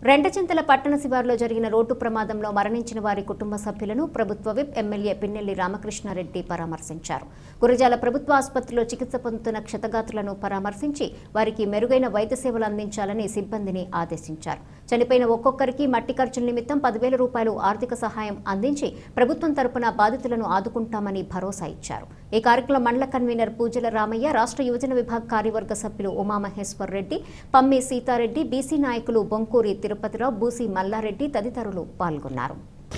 రెంటచింతల పట్టణ శివారులో జరిగిన రోడ్డు ప్రమాదంలో మరణించిన వారి కుటుంబ సభ్యులను ప్రభుత్వ విప్ ఎమ్మెల్యే పిన్నెల్లి రామకృష్ణారెడ్డి పరామర్శించారు గురజాల ప్రభుత్వ ఆసుపత్రిలో చికిత్స పొందుతున్న క్షతగాతులను పరామర్శించి వారికి మెరుగైన వైద్య సేవలు అందించాలని సిబ్బందిని ఆదేశించారు చనిపోయిన ఒక్కొక్కరికి మట్టి ఖర్చుల నిమిత్తం పదివేల రూపాయలు ఆర్థిక సహాయం అందించి ప్రభుత్వం తరపున బాధితులను ఆదుకుంటామని భరోసా ఇచ్చారు ఈ కార్యక్రమంలో మండల కన్వీనర్ పూజల రామయ్య రాష్ట్ర యువజన విభాగ కార్యవర్గ సభ్యులు ఉమామహేశ్వర్ రెడ్డి పమ్మి సీతారెడ్డి బీసీ నాయకులు బొంకూరి తిరుపతిరావు బూసి మల్లారెడ్డి తదితరులు పాల్గొన్నారు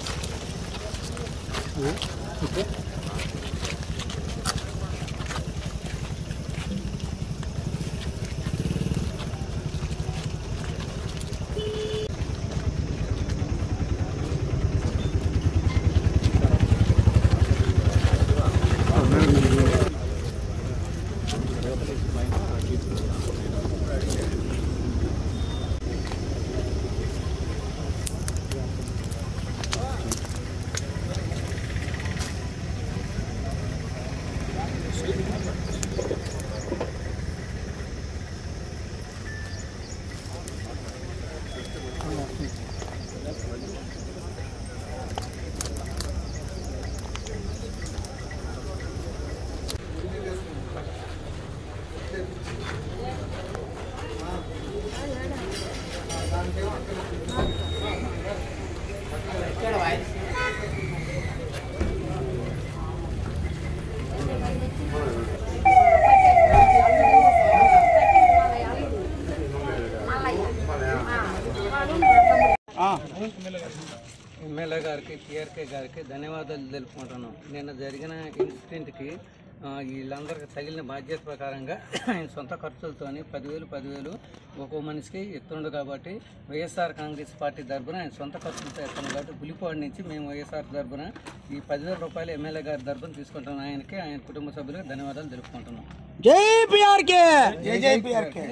ఎమ్మెల్యే గారికి టీఆర్కే గారికి ధన్యవాదాలు తెలుపుకుంటున్నాం నిన్న జరిగిన ఇన్సిడెంట్కి ఆ, వీళ్ళందరికీ తగిలిన బాధ్యత ప్రకారంగా ఆయన సొంత ఖర్చులతోని పదివేలు పదివేలు ఒక్కో మనిషికి ఇస్తుండు కాబట్టి వైఎస్ఆర్ కాంగ్రెస్ పార్టీ తరఫున ఆయన సొంత ఖర్చులతో ఇస్తాను కాబట్టి పులిపాడు నుంచి మేము వైఎస్ఆర్ తరఫున ఈ పదివేల రూపాయలు ఎమ్మెల్యే గారి తరఫున తీసుకుంటున్నాం ఆయనకి ఆయన కుటుంబ సభ్యులకు ధన్యవాదాలు తెలుపుకుంటున్నాం జై పిఆర్కే జై జై పిఆర్కే